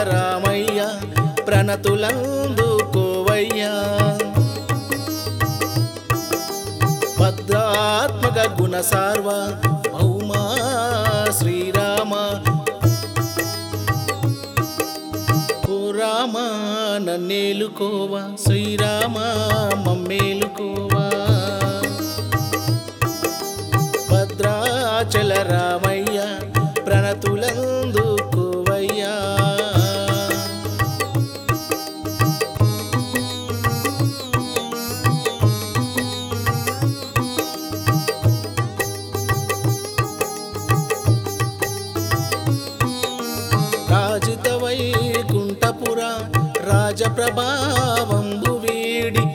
రామయ్య ప్రణతులందుకోవయ్యా భద్రాత్మక గుణ సార్వ భౌమా శ్రీరామ ఓ రామ నన్నేలుకోవా శ్రీరామ మమ్మేలుకోవా భద్రాచల రామయ్య ప్రణతులందుకోవయ్యా రాజిత వైకుంఠపుర రాజప్రభావంబు వీడి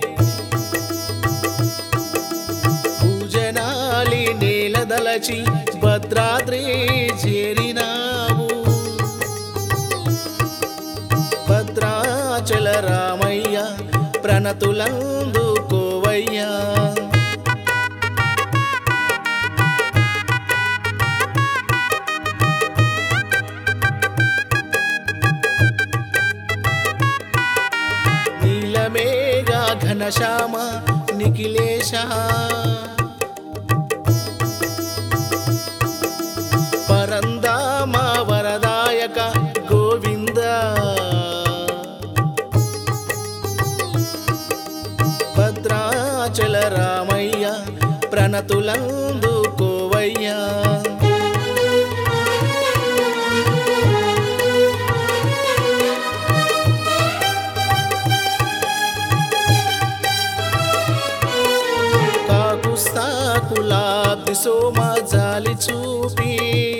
పూజనాలి నేలదలచి భద్రాద్రి చేరినావు భద్రాచల రామయ్య ప్రణతులందుకోవయ్యా నీలమేఘ ఘనశ్యామ నిఖిలేశ పరందామ వరదాయక గోవింద భద్రాచల రామయ్య ప్రణతులందుకోవయ్యా కాకుస్తాకులాబ్ది సోమ జాలి చూపి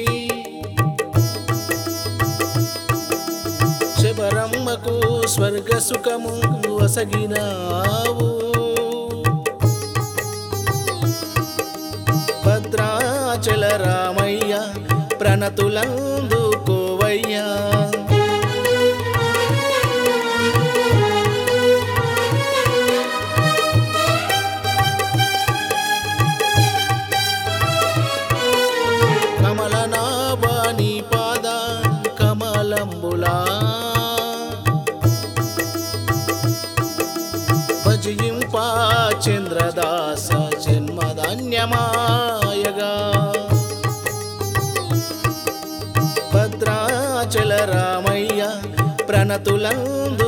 శబరమ్మకు స్వర్గ సుఖము వసగినావు భద్రాచల రామయ్య ప్రణతులందుకోవయ్యా కమలనాభాని పాద కమలంబులా భజయింప చంద్రదాస జన్మధాన్యమాయగా భద్రాచల రామయ్య ప్రణతులందు